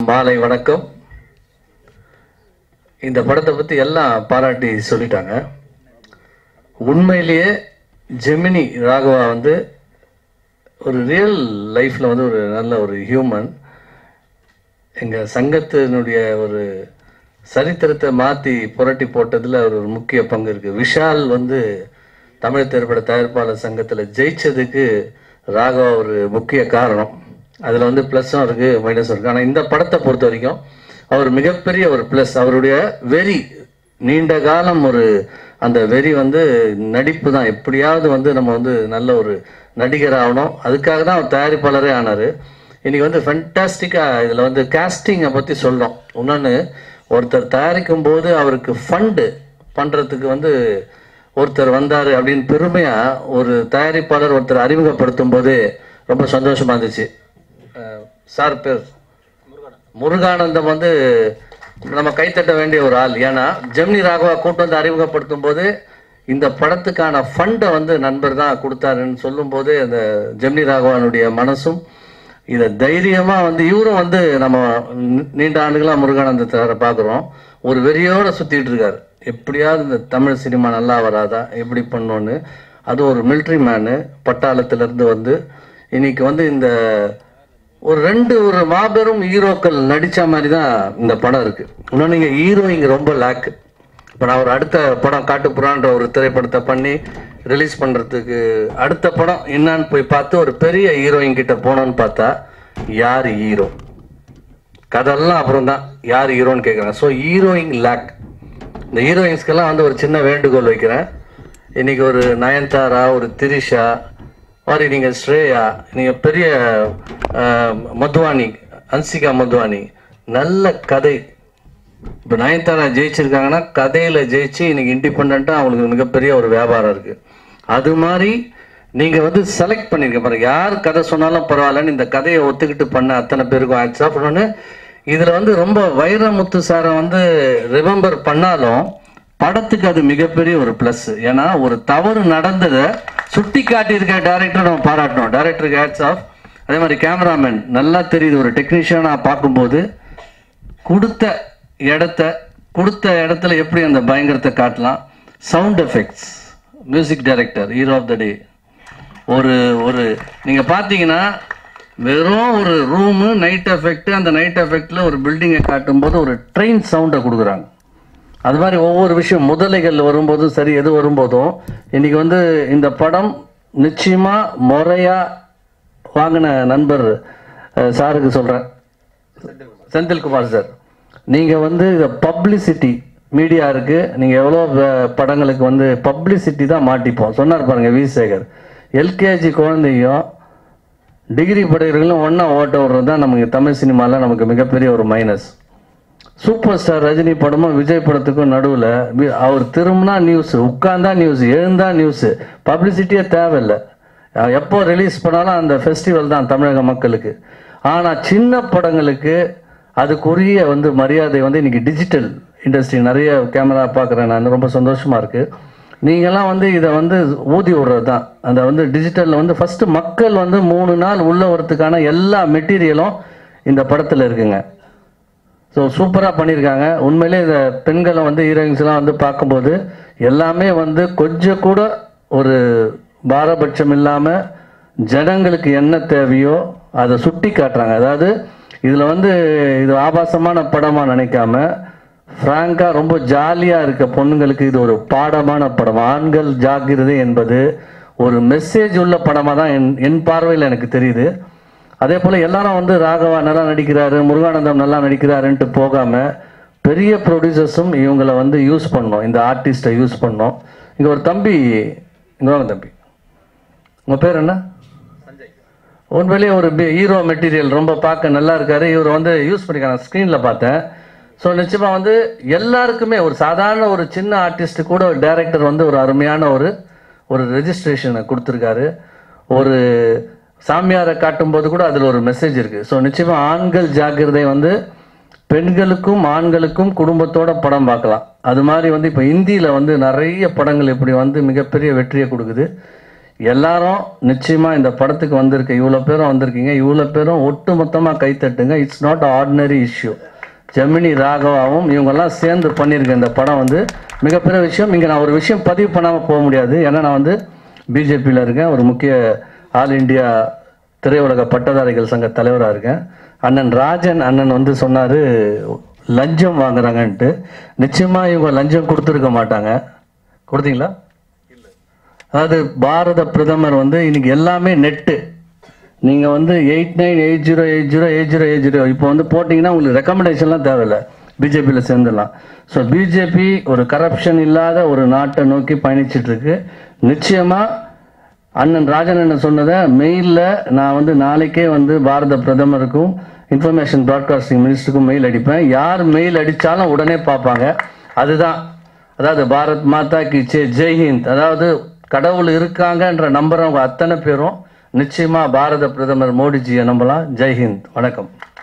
மாலை வணக்கம் இந்த படத்தை பற்றி எல்லாம் பாராட்டி சொல்லிட்டாங்க உண்மையிலேயே ஜெமினி ராகவா வந்து ஒரு ரியல் லைஃப்பில் வந்து ஒரு நல்ல ஒரு ஹியூமன் எங்கள் சங்கத்தினுடைய ஒரு சரித்திரத்தை மாற்றி புரட்டி போட்டதில் ஒரு முக்கிய பங்கு இருக்குது விஷால் வந்து தமிழ் திரைப்பட தயாரிப்பாளர் சங்கத்தில் ஜெயிச்சதுக்கு ராகவா ஒரு முக்கிய காரணம் அதில் வந்து ப்ளஸ்ஸும் இருக்குது மைனஸும் இருக்குது ஆனால் இந்த படத்தை பொறுத்த வரைக்கும் அவர் மிகப்பெரிய ஒரு ப்ளஸ் அவருடைய வெறி நீண்ட காலம் ஒரு அந்த வெறி வந்து நடிப்பு தான் எப்படியாவது வந்து நம்ம வந்து நல்ல ஒரு நடிகர் ஆகணும் அதுக்காக தான் அவர் தயாரிப்பாளரே ஆனார் இன்னைக்கு வந்து ஃபென்டாஸ்டிக்காக இதில் வந்து கேஸ்டிங்கை பற்றி சொல்கிறோம் இன்னொன்று ஒருத்தர் தயாரிக்கும் போது அவருக்கு ஃபண்டு பண்ணுறதுக்கு வந்து ஒருத்தர் வந்தார் அப்படின்னு பெருமையாக ஒரு தயாரிப்பாளர் ஒருத்தர் அறிமுகப்படுத்தும் போது ரொம்ப சந்தோஷமாக இருந்துச்சு அஹ் சார் பேர் முருகானந்தம் வந்து நம்ம கைத்தட்ட வேண்டிய ஒரு ஆள் ஏன்னா ஜெமினி ராகவா கூட்டு வந்து அறிமுகப்படுத்தும் போது இந்த படத்துக்கான ஃபண்டை வந்து நண்பர் தான் கொடுத்தாருன்னு சொல்லும்போது அந்த ஜெமினி ராகவானுடைய மனசும் இதை தைரியமாக வந்து இவரும் வந்து நம்ம நீ- நீண்ட ஆண்டுகளாக முருகானந்தத்தை பார்க்குறோம் ஒரு வெறியோட சுற்றிட்டு இருக்காரு எப்படியாவது இந்த தமிழ் சினிமா நல்லா வராதா எப்படி பண்ணோன்னு அது ஒரு மிலிட்ரி மேனு பட்டாளத்திலேருந்து வந்து இன்னைக்கு வந்து இந்த ஒரு ரெண்டு ஒரு மாபெரும் ஹீரோக்கள் நடிச்ச மாதிரி தான் இந்த படம் இருக்கு இன்னொன்று இங்கே ஹீரோ இங்கே ரொம்ப லேக்கு இப்போ நான் ஒரு அடுத்த படம் காட்டுப்புறான்ற ஒரு திரைப்படத்தை பண்ணி ரிலீஸ் பண்ணுறதுக்கு அடுத்த படம் என்னன்னு போய் பார்த்து ஒரு பெரிய ஹீரோயின் கிட்ட போனோன்னு பார்த்தா யார் ஹீரோ கதெல்லாம் அப்புறம் தான் யார் ஹீரோன்னு கேட்குறாங்க ஸோ ஹீரோயின் லேக் இந்த ஹீரோயின்ஸ்க்கெல்லாம் வந்து ஒரு சின்ன வேண்டுகோள் வைக்கிறேன் இன்னைக்கு ஒரு நயன்தாரா ஒரு திரிஷா மாதிரி நீங்கள் ஸ்ரேயா நீங்கள் பெரிய அஹ், மதுவானி அன்சிகா மதுவானி நல்ல கதை இப்போ நயன்தாரா ஜெயிச்சிருக்காங்கன்னா கதையில் ஜெயிச்சு இன்னைக்கு இண்டிபெண்ட்டாக அவங்களுக்கு மிகப்பெரிய ஒரு வியாபாரம் இருக்குது அது மாதிரி நீங்கள் வந்து செலக்ட் பண்ணிருக்க பாருங்க யார் கதை சொன்னாலும் பரவாயில்லன்னு இந்த கதையை ஒத்துக்கிட்டு பண்ண அத்தனை பேருக்கும் ஆட்சா பண்ணோன்னு இதில் வந்து ரொம்ப வைரமுத்து சாரை வந்து ரிமெம்பர் பண்ணாலும் படத்துக்கு அது மிகப்பெரிய ஒரு ப்ளஸ் ஏன்னா ஒரு தவறு நடந்ததை சுட்டி காட்டியிருக்க டேரக்டர் நம்ம பாராட்டணும் டேரக்டருக்கு ஹேட்ஸ் ஆஃப் அதே மாதிரி கேமராமேன் நல்லா தெரியுது ஒரு டெக்னீஷியனாக பார்க்கும்போது கொடுத்த இடத்த கொடுத்த இடத்துல எப்படி அந்த பயங்கரத்தை காட்டலாம் sound effects music director hero of the day ஒரு ஒரு நீங்கள் பார்த்தீங்கன்னா வெறும் ஒரு ரூமு நைட் எஃபெக்ட் அந்த நைட் எஃபெக்டில் ஒரு பில்டிங்கை காட்டும்போது ஒரு ட்ரெயின் சவுண்டை கொடுக்குறாங்க அது மாதிரி ஒவ்வொரு விஷயம் முதலைகள் வரும்போதும் சரி எது வரும்போதும் இன்னைக்கு வந்து இந்த படம் நிச்சயமாக முறையாக வாங்கின நண்பர் அஹ், சாருக்கு சொல்கிறேன் செந்தில்குமார் சார் நீங்கள் வந்து பப்ளிசிட்டி மீடியா இருக்கு நீங்கள் எவ்வளோ வ- படங்களுக்கு வந்து பப்ளிசிட்டி தான் மாட்டிப்போம் சொன்னார் பாருங்க வி சேகர் எல்கேஜி குழந்தையும் டிகிரி படிக்கிறவங்களும் ஒன்றா ஓட்ட விடுறது தான் நமக்கு தமிழ் சினிமாவில் நமக்கு மிகப்பெரிய ஒரு மைனஸ் சூப்பர் ஸ்டார் ரஜினி படமும் விஜய் படத்துக்கும் நடுவில் அவர் திரும்பினா நியூஸ் உட்கார்ந்தா நியூஸ் எழுந்தா நியூஸ் பப்ளிசிட்டியே தேவையில்லை அஹ் எப்போ ரிலீஸ் பண்ணாலும் அந்த ஃபெஸ்டிவல் தான் தமிழக மக்களுக்கு ஆனால் சின்ன படங்களுக்கு அதுக்குரிய வந்து மரியாதை வந்து இன்னைக்கு டிஜிட்டல் இண்டஸ்ட்ரி நிறைய கேமரா பார்க்குறேன் நான் ரொம்ப சந்தோஷமாக இருக்குது நீங்கள்லாம் வந்து இதை வந்து ஊதி விடுறது தான் அந்த வந்து டிஜிட்டலில் வந்து ஃபஸ்ட்டு மக்கள் வந்து மூணு நாள் உள்ள வரத்துக்கான எல்லா மெட்டீரியலும் இந்த படத்தில் இருக்குங்க ஸோ சூப்பராக பண்ணியிருக்காங்க உண்மையிலே இந்த பெண்களை வந்து ஹீரோயின்ஸ்லாம் வந்து பார்க்கும்போது எல்லாமே வந்து கொஞ்சம் கூட ஒரு பாரபட்சம் இல்லாமல் ஜனங்களுக்கு என்ன தேவையோ அதை சுட்டி காட்டுறாங்க அதாவது இதில் வந்து இது ஆபாசமான படமாக நினைக்காம ஃப்ராங்காக ரொம்ப ஜாலியாக இருக்க பொண்ணுங்களுக்கு இது ஒரு பாடமான படம் ஆண்கள் ஜாக்கிரதை என்பது ஒரு மெசேஜ் உள்ள படமாக தான் என் என் பார்வையில் எனக்கு தெரியுது அதே போல் எல்லாரும் வந்து ராகவா நல்லா நடிக்கிறாரு முருகானந்தம் நல்லா நடிக்கிறாருன்ட்டு போகாமல் பெரிய ப்ரொடியூசர்ஸும் இவங்களை வந்து யூஸ் பண்ணோம் இந்த ஆர்டிஸ்ட்டை யூஸ் பண்ணோம் இங்கே ஒரு தம்பி இங்கே வாங்க தம்பி உங்கள் பேர் என்ன உண்மையிலேயே ஒரு ஹீரோ மெட்டீரியல் ரொம்ப பார்க்க நல்லா இருக்காரு இவர் வந்து யூஸ் பண்ணிருக்காங்க ஸ்க்ரீனில் பார்த்தேன் ஸோ நிச்சயமாக வந்து எல்லாருக்குமே ஒரு சாதாரண ஒரு சின்ன ஆர்டிஸ்ட் கூட ஒரு டைரக்டர் வந்து ஒரு அருமையான ஒரு ஒரு ரெஜிஸ்ட்ரேஷனை கொடுத்துருக்காரு ஒரு சாமியாரை காட்டும்போது கூட அதில் ஒரு மெசேஜ் இருக்குது ஸோ நிச்சயமாக ஆண்கள் ஜாக்கிரதை வந்து பெண்களுக்கும் ஆண்களுக்கும் குடும்பத்தோட படம் பார்க்கலாம் அது மாதிரி வந்து இப்போ இந்தியில் வந்து நிறைய படங்கள் இப்படி வந்து மிகப்பெரிய வெற்றியை கொடுக்குது எல்லாரும் நிச்சயமா இந்த படத்துக்கு வந்திருக்க இவ்வளோ பேரும் வந்திருக்கீங்க இவ்வளோ பேரும் ஒட்டு மொத்தமாக கைத்தட்டுங்க it's not ordinary issue Gemini ராகவாவும் இவங்கெல்லாம் சேர்ந்து பண்ணியிருக்க இந்த படம் வந்து மிகப்பெரிய விஷயம் இங்கே நான் ஒரு விஷயம் பதிவு பண்ணாமல் போக முடியாது ஏன்னா நான் வந்து பிஜேபியில் இருக்கேன் ஒரு முக்கிய ஆல் இந்தியா திரையுலக பட்டதாரிகள் சங்க தலைவராக இருக்கேன் அண்ணன் ராஜன் அண்ணன் வந்து சொன்னார் லஞ்சம் வாங்குறாங்கன்ட்டு நிச்சயமாக இவங்க லஞ்சம் கொடுத்துருக்க மாட்டாங்க கொடுத்தீங்களா அதாவது பாரத பிரதமர் வந்து இன்னைக்கு எல்லாமே நெட்டு நீங்கள் வந்து eight nine eight zero eight zero eight zero eight zero இப்போ வந்து போட்டிங்கன்னா உங்களுக்கு ரெக்கமெண்டேஷன்லாம் தேவையில்லை பிஜேபியில் சேர்ந்துடலாம் ஸோ பிஜேபி ஒரு கரப்ஷன் இல்லாத ஒரு நாட்டை நோக்கி பயணிச்சிட்டு இருக்கு நிச்சயமாக அண்ணன் ராஜன் அண்ணன் சொன்னதை மெயிலில் நான் வந்து நாளைக்கே வந்து பாரத பிரதமருக்கும் இன்ஃபர்மேஷன் ப்ராட்காஸ்டிங் மினிஸ்டருக்கும் மெயில் அடிப்பேன் யார் மெயில் அடித்தாலும் உடனே பார்ப்பாங்க அதுதான் அதாவது பாரத் மாதா கி ஜெய் ஜெய்ஹிந்த் அதாவது கடவுள் இருக்காங்கன்ற நம்புறவங்க அத்தனை பேரும் நிச்சயமா பாரத பிரதமர் மோடிஜியை நம்பலாம் ஜெய்ஹிந்த் வணக்கம்